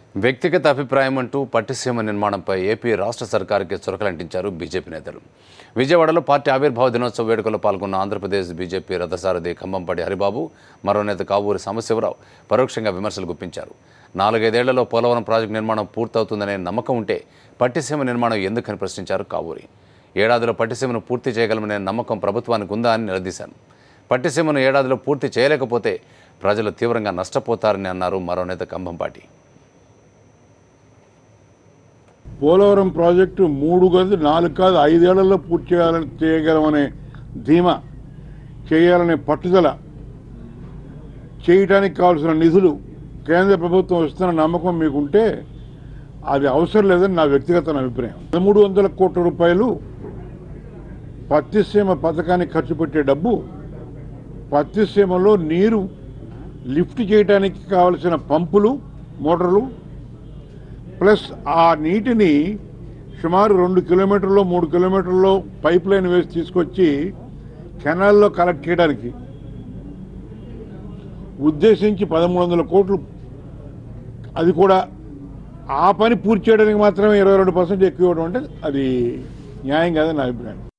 వ్యక్తిగత అభిప్రాయం అంటూ పట్టిసీమ నిర్మాణంపై ఏపీ రాష్ట్ర సర్కారుకి చురకలంటించారు బీజేపీ నేతలు విజయవాడలో పార్టీ ఆవిర్భావ దినోత్సవ వేడుకలో పాల్గొన్న ఆంధ్రప్రదేశ్ బీజేపీ రథసారథి ఖమ్మంపాటి హరిబాబు మరో నేత కావూరి సాంబశివరావు పరోక్షంగా విమర్శలు గుప్పించారు నాలుగైదేళ్లలో పోలవరం ప్రాజెక్టు నిర్మాణం పూర్తవుతుందనే నమ్మకం ఉంటే పట్టిసీమ నిర్మాణం ఎందుకని ప్రశ్నించారు కావూరి ఏడాదిలో పట్టిసీమను పూర్తి చేయగలమనే నమ్మకం ప్రభుత్వానికి ఉందా అని నిలదీశారు పట్టిసీమను ఏడాదిలో పూర్తి చేయలేకపోతే ప్రజలు తీవ్రంగా నష్టపోతారని అన్నారు మరో నేత కంభంపాటి పోలవరం ప్రాజెక్టు మూడు కాదు నాలుగు కాదు ఐదేళ్లలో పూర్తి చేయాలని చేయగలమనే ధీమా చేయాలనే పట్టుదల చేయటానికి కావాల్సిన నిధులు కేంద్ర ప్రభుత్వం ఇస్తున్న నమ్మకం మీకుంటే అది అవసరం లేదని నా వ్యక్తిగత అభిప్రాయం పదమూడు వందల కోట్ల రూపాయలు పత్తిసీమ పథకానికి ఖర్చు పెట్టే డబ్బు పత్తిసీమలో నీరు లిఫ్ట్ చేయడానికి కావలసిన పంపులు మోటార్లు ప్లస్ ఆ నీటిని సుమారు రెండు కిలోమీటర్లో మూడు కిలోమీటర్లో పైప్ లైన్ వేసి తీసుకొచ్చి కెనాల్లో కలెక్ట్ చేయడానికి ఉద్దేశించి పదమూడు వందల కోట్లు అది కూడా ఆ పని పూర్తి చేయడానికి మాత్రమే ఇరవై రెండు పర్సెంట్ ఎక్కువ ఇవ్వడం అంటే అది న్యాయం కాదని నా అభిప్రాయం